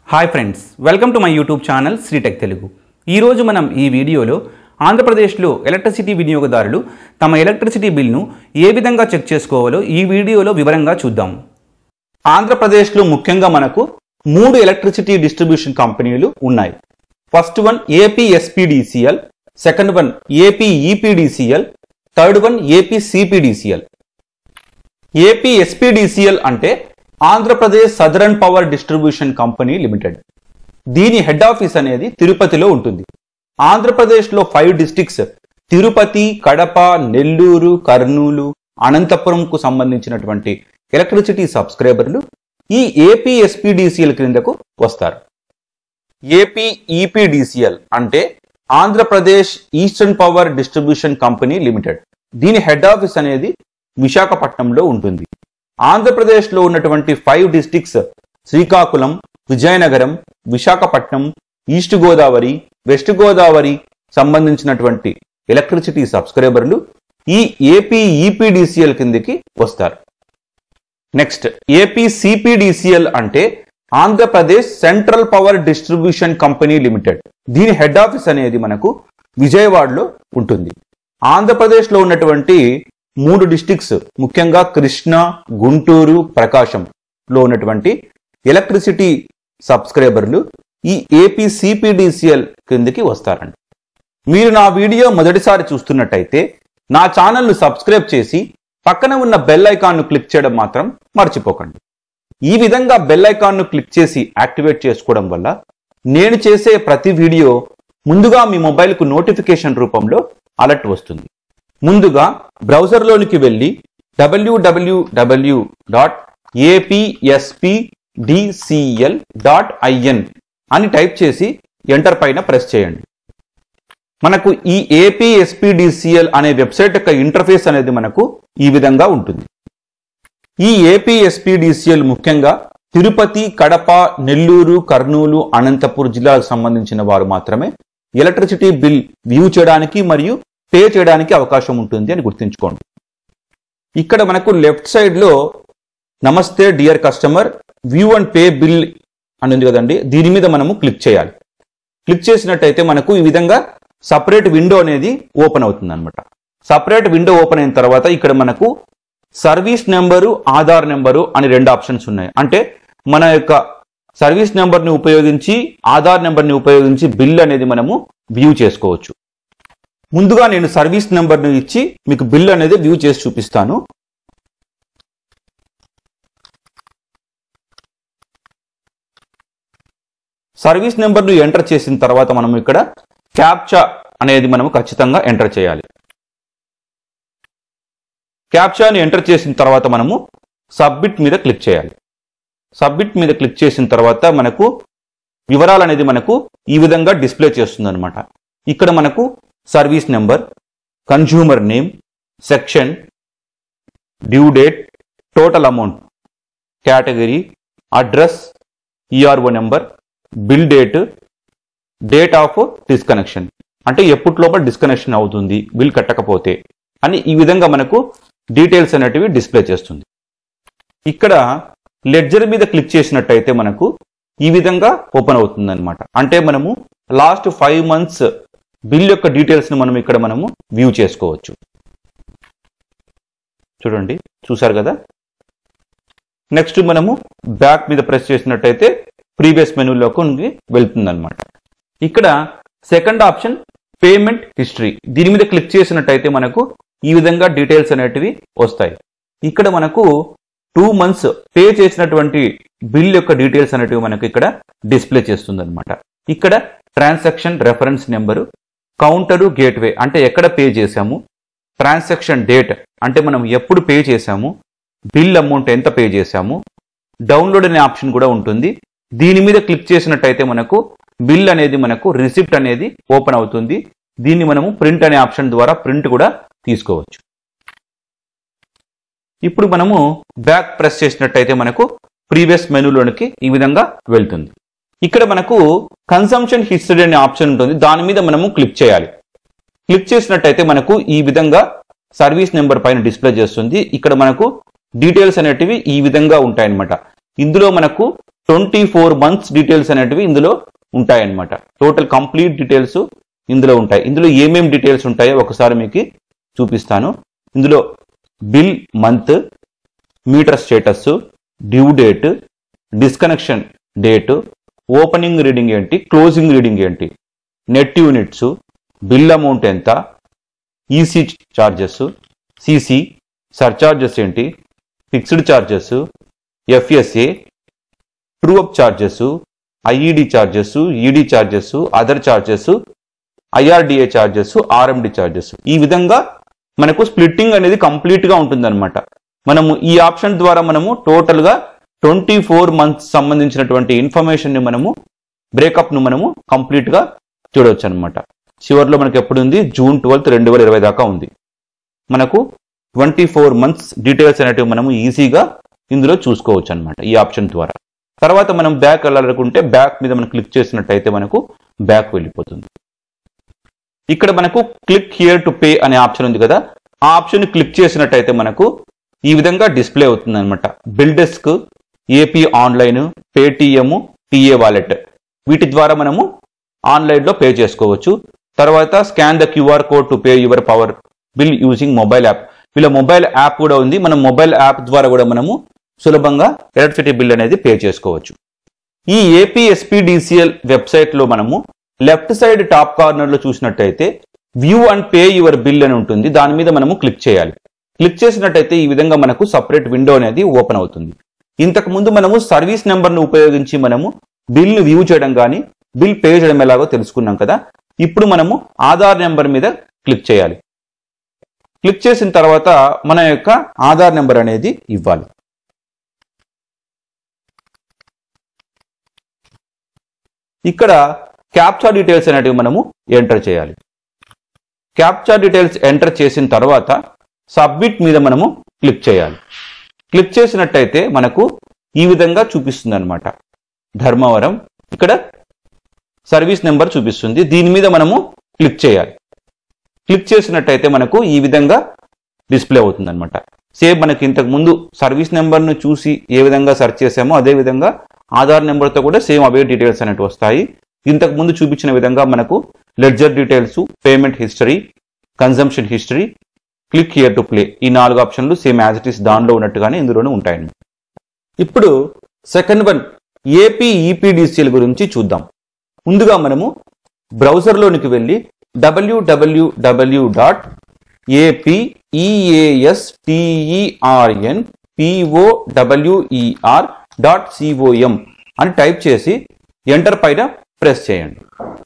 hi friends welcome to my YouTube channel Sritech Telugu ఈరోజు మనం ఈ వీడియోలో ఆంధ్రప్రదేశ్లో ఎలక్ట్రిసిటీ వినియోగదారులు తమ ఎలక్ట్రిసిటీ బిల్ను ఏ విధంగా చెక్ చేసుకోవాలో ఈ వీడియోలో వివరంగా చూద్దాం ఆంధ్రప్రదేశ్లో ముఖ్యంగా మనకు మూడు ఎలక్ట్రిసిటీ డిస్ట్రిబ్యూషన్ కంపెనీలు ఉన్నాయి first one AP SPDCL second one AP EPDCL third one AP CPDCL AP SPDCL అంటే Andhra Pradesh southern power distribution company limited దీని హెడ్ ఆఫీస్ అనేది తిరుపతిలో ఉంటుంది ఆంధ్రప్రదేశ్లో ఫైవ్ డిస్టిక్స్ తిరుపతి కడప నెల్లూరు కర్నూలు అనంతపురంకు సంబంధించినటువంటి ఎలక్ట్రిసిటీ సబ్స్క్రైబర్లు ఈ ఏపీ ఎస్పీడీసీఎల్ క్రిందకు వస్తారు ఏపీ ఈపీడీసీఎల్ అంటే Andhra Pradesh eastern power distribution company limited దీని హెడ్ ఆఫీస్ అనేది విశాఖపట్నంలో ఉంటుంది ఆంధ్రప్రదేశ్లో ఉన్నటువంటి five districts Srikakulam Vizianagaram Visakhapatnam east Godavari west Godavari సంబంధించినటువంటి ఎలక్ట్రిసిటీ సబ్స్క్రైబర్లు ఈ ఏపీ ఈపీడీసీఎల్ కిందికి వస్తారు నెక్స్ట్ ఏపీ సిపిడిసిఎల్ అంటే Andhra Pradesh central power distribution company limited దీని హెడ్ ఆఫీస్ అనేది మనకు విజయవాడలో ఉంటుంది ఆంధ్రప్రదేశ్లో ఉన్నటువంటి మూడు డిస్టిక్స్ ముఖ్యంగా కృష్ణా గుంటూరు ప్రకాశం లో ఉన్నటువంటి ఎలక్ట్రిసిటీ సబ్స్క్రైబర్లు ఈ ఏపీ సిపిడిసిఎల్ కిందికి వస్తారండి మీరు నా వీడియో మొదటిసారి చూస్తున్నట్టయితే నా ఛానల్ను సబ్స్క్రైబ్ చేసి పక్కన ఉన్న బెల్ ఐకాన్ను క్లిక్ చేయడం మాత్రం మర్చిపోకండి ఈ విధంగా బెల్ ఐకాన్ను క్లిక్ చేసి యాక్టివేట్ చేసుకోవడం వల్ల నేను చేసే ప్రతి వీడియో ముందుగా మీ మొబైల్కు నోటిఫికేషన్ రూపంలో అలర్ట్ వస్తుంది ముందుగా బ్రౌజర్లోనికి వెళ్ళి డబ్ల్యూడబ్ల్యూడబ్ల్యూ డాట్ ఏపీఎస్పిడిసిఎల్ డాట్ ఐఎన్ అని టైప్ చేసి ఎంటర్ పైన ప్రెస్ చేయండి మనకు ఈ ఏపీఎస్పిడిసిఎల్ అనే వెబ్సైట్ యొక్క ఇంటర్ఫేస్ అనేది మనకు ఈ విధంగా ఉంటుంది ఈ ఏపీఎస్పిడిసిఎల్ ముఖ్యంగా తిరుపతి కడప నెల్లూరు కర్నూలు అనంతపూర్ జిల్లాలకు సంబంధించిన వారు మాత్రమే ఎలక్ట్రిసిటీ బిల్ వ్యూ చేయడానికి మరియు పే చేయడానికి అవకాశం ఉంటుంది అని గుర్తుంచుకోండి ఇక్కడ మనకు లెఫ్ట్ సైడ్ లో నమస్తే dear customer view and pay bill అని ఉంది కదండి దీని మీద మనము క్లిక్ చేయాలి క్లిక్ చేసినట్టయితే మనకు ఈ విధంగా సపరేట్ విండో అనేది ఓపెన్ అవుతుంది అనమాట సపరేట్ విండో ఓపెన్ అయిన తర్వాత ఇక్కడ మనకు సర్వీస్ నెంబరు ఆధార్ నెంబరు అని రెండు ఆప్షన్స్ ఉన్నాయి అంటే మన యొక్క సర్వీస్ నెంబర్ని ఉపయోగించి ఆధార్ నెంబర్ని ఉపయోగించి బిల్ అనేది మనము వ్యూ చేసుకోవచ్చు ముందుగా నేను సర్వీస్ నెంబర్ను ఇచ్చి మీకు బిల్ అనేది వ్యూ చేసి చూపిస్తాను సర్వీస్ నెంబర్ను ఎంటర్ చేసిన తర్వాత మనం ఇక్కడ క్యాప్చా అనేది మనము ఖచ్చితంగా ఎంటర్ చేయాలి క్యాప్చాని ఎంటర్ చేసిన తర్వాత మనము సబ్మిట్ మీద క్లిక్ చేయాలి సబ్మిట్ మీద క్లిక్ చేసిన తర్వాత మనకు వివరాలు అనేది మనకు ఈ విధంగా డిస్ప్లే చేస్తుంది అనమాట ఇక్కడ మనకు service number consumer name section due date total amount category address ERO number bill date date of disconnection అంటే ఎప్పటిలోపల డిస్కనెక్షన్ అవుతుంది బిల్ కట్టకపోతే అని ఈ విధంగా మనకు డీటెయిల్స్ అనేటివి డిస్ప్లే చేస్తుంది ఇక్కడ లెడ్జర్ మీద క్లిక్ చేసినట్టయితే మనకు ఈ విధంగా ఓపెన్ అవుతుంది అనమాట అంటే మనము లాస్ట్ ఫైవ్ మంత్స్ బిల్ యొక్క డీటెయిల్స్ ని మనం ఇక్కడ మనము వ్యూ చేసుకోవచ్చు చూడండి చూసారు కదా నెక్స్ట్ మనము బ్యాక్ మీద ప్రెస్ చేసినట్టయితే ప్రీవియస్ మెనూలోకి వెళ్తుంది అనమాట ఇక్కడ సెకండ్ ఆప్షన్ పేమెంట్ హిస్టరీ దీని మీద క్లిక్ చేసినట్టయితే మనకు ఈ విధంగా డీటెయిల్స్ అనేటివి వస్తాయి ఇక్కడ మనకు టూ మంత్స్ పే చేసినటువంటి బిల్ యొక్క డీటెయిల్స్ అనేటివి మనకు ఇక్కడ డిస్ప్లే చేస్తుంది అనమాట ఇక్కడ transaction reference number counter gateway అంటే ఎక్కడ పే చేశాము ట్రాన్సాక్షన్ డేట్ అంటే మనం ఎప్పుడు పే చేశాము బిల్ అమౌంట్ ఎంత పే చేశాము డౌన్లోడ్ అనే ఆప్షన్ కూడా ఉంటుంది దీని మీద క్లిక్ చేసినట్టయితే మనకు బిల్ అనేది మనకు రిసిప్ట్ అనేది ఓపెన్ అవుతుంది దీన్ని మనము ప్రింట్ అనే ఆప్షన్ ద్వారా ప్రింట్ కూడా తీసుకోవచ్చు ఇప్పుడు మనము బ్యాక్ ప్రెస్ చేసినట్టయితే మనకు ప్రీవియస్ మెనూలోనికి ఈ విధంగా వెళ్తుంది ఇక్కడ మనకు కన్సంప్షన్ హిస్టరీ అనే ఆప్షన్ ఉంటుంది దాని మీద మనము క్లిక్ చేయాలి క్లిక్ చేసినట్టయితే మనకు ఈ విధంగా సర్వీస్ నెంబర్ పైన డిస్ప్లే చేస్తుంది ఇక్కడ మనకు డీటెయిల్స్ అనేటివి ఈ విధంగా ఉంటాయన్నమాట ఇందులో మనకు ట్వంటీ ఫోర్ మంత్స్ డీటెయిల్స్ అనేటివి ఇందులో ఉంటాయన్నమాట టోటల్ కంప్లీట్ డీటెయిల్స్ ఇందులో ఉంటాయి ఇందులో ఏమేం డీటెయిల్స్ ఉంటాయో ఒకసారి మీకు చూపిస్తాను ఇందులో bill month meter status due date disconnection date opening reading ఏంటి క్లోజింగ్ రీడింగ్ ఏంటి నెట్ యూనిట్స్ బిల్ అమౌంట్ ఎంత ఈసీ చార్జెస్ సిసి సర్చార్జెస్ ఏంటి fixed charges FSA true up charges IED charges ED charges other charges IRDA charges RMD charges ఈ విధంగా మనకు splitting అనేది complete గా ఉంటుందన్నమాట మనము ఈ ఆప్షన్ ద్వారా మనము టోటల్ గా ట్వంటీ ఫోర్ మంత్స్ సంబంధించినటువంటి ఇన్ఫర్మేషన్ ని మనము బ్రేకప్ ను మనము కంప్లీట్ గా చూడవచ్చు అనమాట చివరిలో మనకి ఎప్పుడు ఉంది జూన్ ట్వెల్త్ రెండు వేల ఇరవై దాకా ఉంది మనకు ట్వంటీ ఫోర్ మంత్స్ డీటెయిల్స్ అనేటివి మనము ఈజీగా ఇందులో చూసుకోవచ్చు అనమాట ఈ ఆప్షన్ ద్వారా తర్వాత మనం బ్యాక్ వెళ్ళాలనుకుంటే బ్యాక్ మీద మనం క్లిక్ చేసినట్టయితే మనకు బ్యాక్ వెళ్ళిపోతుంది ఇక్కడ మనకు క్లిక్ హియర్ టు పే అనే ఆప్షన్ ఉంది కదా ఆ ఆప్షన్ క్లిక్ చేసినట్టయితే మనకు ఈ విధంగా డిస్ప్లే అవుతుంది అనమాట BillDesk AP online Paytm TA wallet వీటి ద్వారా మనము ఆన్లైన్లో పే చేసుకోవచ్చు తర్వాత scan the QR code to pay your power bill using mobile app వీళ్ళ మొబైల్ యాప్ కూడా ఉంది మనం మొబైల్ యాప్ ద్వారా కూడా మనము సులభంగా ఎలక్ట్రిసిటీ బిల్ అనేది పే చేసుకోవచ్చు ఈ ఏపీ ఎస్పీడీసీఎల్ వెబ్సైట్లో మనము లెఫ్ట్ సైడ్ టాప్ కార్నర్లో చూసినట్టయితే view and pay your bill అని ఉంటుంది దాని మీద మనము క్లిక్ చేయాలి క్లిక్ చేసినట్టయితే ఈ విధంగా మనకు సపరేట్ విండో అనేది ఓపెన్ అవుతుంది ఇంతకు ముందు మనము సర్వీస్ నెంబర్ను ఉపయోగించి మనము బిల్ను వ్యూ చేయడం కానీ బిల్ పే చేయడం ఎలాగో తెలుసుకున్నాం కదా ఇప్పుడు మనము ఆధార్ నెంబర్ మీద క్లిక్ చేయాలి క్లిక్ చేసిన తర్వాత మన యొక్క ఆధార్ నెంబర్ అనేది ఇవ్వాలి ఇక్కడ క్యాప్చా డీటెయిల్స్ అనేటివి మనము ఎంటర్ చేయాలి క్యాప్చా డీటెయిల్స్ ఎంటర్ చేసిన తర్వాత సబ్మిట్ మీద మనము క్లిక్ చేయాలి క్లిక్ చేసినట్టయితే మనకు ఈ విధంగా చూపిస్తుంది అనమాట ధర్మవరం ఇక్కడ సర్వీస్ నెంబర్ చూపిస్తుంది దీని మీద మనము క్లిక్ చేయాలి క్లిక్ చేసినట్టయితే మనకు ఈ విధంగా డిస్ప్లే అవుతుంది అనమాట సేమ్ మనకి ఇంతకు ముందు సర్వీస్ నెంబర్ను చూసి ఏ విధంగా సెర్చ్ చేసామో అదే విధంగా ఆధార్ నెంబర్తో కూడా సేమ్ అవే డీటెయిల్స్ అనేవి వస్తాయి ఇంతకు ముందు చూపించిన విధంగా మనకు ledger details payment history consumption history click here to play ఈ నాలుగు ఆప్షన్లు సేమ్ యాజ్ ఇట్ ఈస్ దానిలో ఉన్నట్టుగానే ఇందులోనే ఉంటాయండి ఇప్పుడు సెకండ్ వన్ ఏపీ ఈపీడీసీఎల్ గురించి చూద్దాం ముందుగా మనము బ్రౌజర్లోనికి వెళ్ళి డబ్ల్యూడబ్ల్యూడబ్ల్యూ dot APEASTERN POWER dot COM అని టైప్ చేసి ఎంటర్ పైన ప్రెస్ చేయండి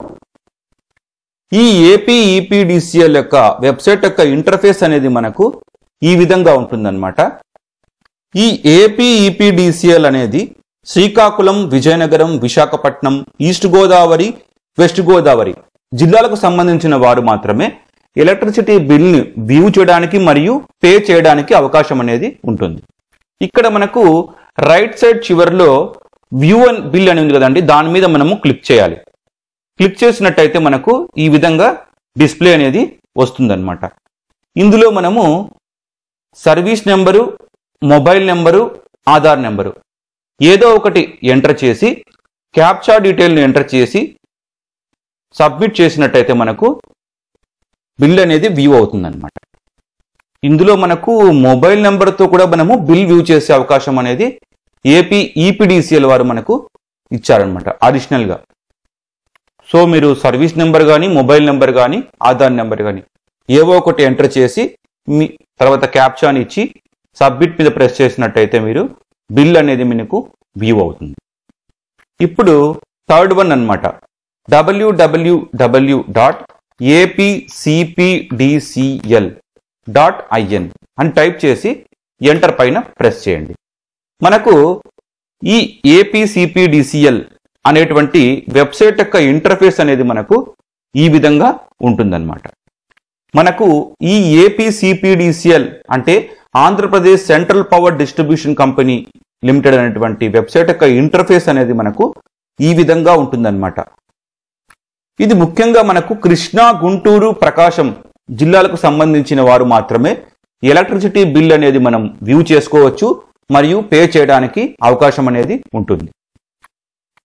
ఈ ఏపీ ఈపీడీసీఎల్ యొక్క వెబ్సైట్ యొక్క ఇంటర్ఫేస్ అనేది మనకు ఈ విధంగా ఉంటుందన్నమాట ఈ ఏపీ ఈపీడీసీఎల్ అనేది శ్రీకాకుళం విజయనగరం విశాఖపట్నం ఈస్ట్ గోదావరి వెస్ట్ గోదావరి జిల్లాలకు సంబంధించిన వారు మాత్రమే ఎలక్ట్రిసిటీ బిల్ని వ్యూ చేయడానికి మరియు పే చేయడానికి అవకాశం అనేది ఉంటుంది ఇక్కడ మనకు రైట్ సైడ్ చివరిలో వ్యూ అండ్ బిల్ అని ఉంది కదండి దాని మీద మనము క్లిక్ చేయాలి క్లిక్ చేసినట్టయితే మనకు ఈ విధంగా డిస్ప్లే అనేది వస్తుందన్నమాట ఇందులో మనము service number mobile number Aadhaar number ఏదో ఒకటి ఎంటర్ చేసి క్యాప్చా డీటెయిల్ని ఎంటర్ చేసి సబ్మిట్ చేసినట్టయితే మనకు బిల్ అనేది వ్యూ అవుతుందన్నమాట ఇందులో మనకు మొబైల్ నెంబర్తో కూడా మనము బిల్ వ్యూ చేసే అవకాశం అనేది ఏపీ ఈపీడీసీఎల్ వారు మనకు ఇచ్చారనమాట అడిషనల్గా సో మీరు సర్వీస్ నెంబర్ కానీ మొబైల్ నెంబర్ కానీ ఆధార్ నెంబర్ కానీ ఏవో ఒకటి ఎంటర్ చేసి మీ తర్వాత క్యాప్చాని ఇచ్చి సబ్మిట్ మీద ప్రెస్ చేసినట్టయితే మీరు బిల్ అనేది మీకు వ్యూ అవుతుంది ఇప్పుడు థర్డ్ వన్ అనమాట డబ్ల్యూడబ్ల్యూడబ్ల్యూ డాట్ ఏపీసీపీడిసిఎల్ డాట్ ఐఎన్ అని టైప్ చేసి ఎంటర్ పైన ప్రెస్ చేయండి మనకు ఈ ఏపీసీపీడిసిఎల్ అనేటువంటి వెబ్సైట్ యొక్క ఇంటర్ఫేస్ అనేది మనకు ఈ విధంగా ఉంటుందన్నమాట మనకు ఈ ఏపీసీపీడిసిఎల్ అంటే Andhra Pradesh central power distribution company limited అనేటువంటి వెబ్సైట్ యొక్క ఇంటర్ఫేస్ అనేది మనకు ఈ విధంగా ఉంటుందన్నమాట ఇది ముఖ్యంగా మనకు కృష్ణా గుంటూరు ప్రకాశం జిల్లాలకు సంబంధించిన వారు మాత్రమే ఎలక్ట్రిసిటీ బిల్ అనేది మనం వ్యూ చేసుకోవచ్చు మరియు పే చేయడానికి అవకాశం అనేది ఉంటుంది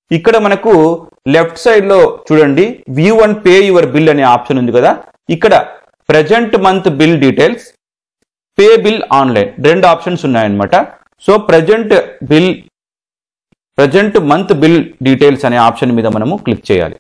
ఇక్కడ మనకు లెఫ్ట్ సైడ్ లో చూడండి view and pay your bill అనే ఆప్షన్ ఉంది కదా ఇక్కడ present month bill details pay bill online రెండు ఆప్షన్స్ ఉన్నాయన్నమాట so present bill present month bill details అనే ఆప్షన్ మీద మనము క్లిక్ చేయాలి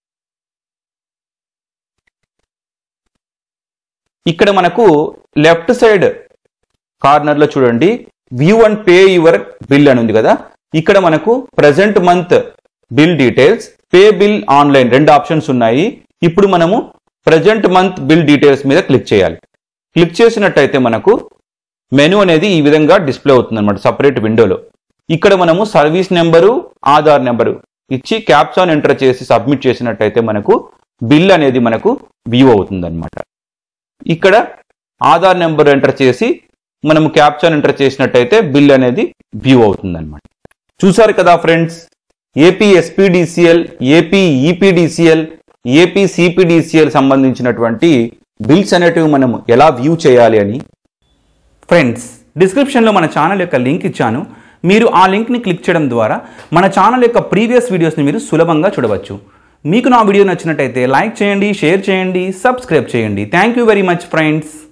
ఇక్కడ మనకు లెఫ్ట్ సైడ్ కార్నర్ లో చూడండి view and pay your bill అని ఉంది కదా ఇక్కడ మనకు present month bill details pay bill online రెండు ఆప్షన్స్ ఉన్నాయి ఇప్పుడు మనము ప్రజెంట్ మంత్ బిల్ డీటెయిల్స్ మీద క్లిక్ చేయాలి క్లిక్ చేసినట్టయితే మనకు మెనూ అనేది ఈ విధంగా డిస్ప్లే అవుతుంది అనమాట సపరేట్ విండోలో ఇక్కడ మనము సర్వీస్ నెంబరు ఆధార్ నెంబరు ఇచ్చి క్యాప్సాన్ ఎంటర్ చేసి సబ్మిట్ చేసినట్టయితే మనకు బిల్ అనేది మనకు వ్యూ అవుతుంది అనమాట ఇక్కడ ఆధార్ నెంబర్ ఎంటర్ చేసి మనము క్యాప్చాన్ ఎంటర్ చేసినట్టయితే బిల్ అనేది వ్యూ అవుతుంది అనమాట చూసారు కదా friends AP SPDCL AP EPDCL AP CPDCL సంబంధించినటువంటి బిల్స్ అనేటివి మనము ఎలా వ్యూ చేయాలి అని ఫ్రెండ్స్ డిస్క్రిప్షన్లో మన ఛానల్ యొక్క లింక్ ఇచ్చాను మీరు ఆ లింక్ని క్లిక్ చేయడం ద్వారా మన ఛానల్ యొక్క ప్రీవియస్ వీడియోస్ని మీరు సులభంగా చూడవచ్చు మీకు నా వీడియో నచ్చినట్టయితే లైక్ చేయండి షేర్ చేయండి సబ్స్క్రైబ్ చేయండి thank you very much friends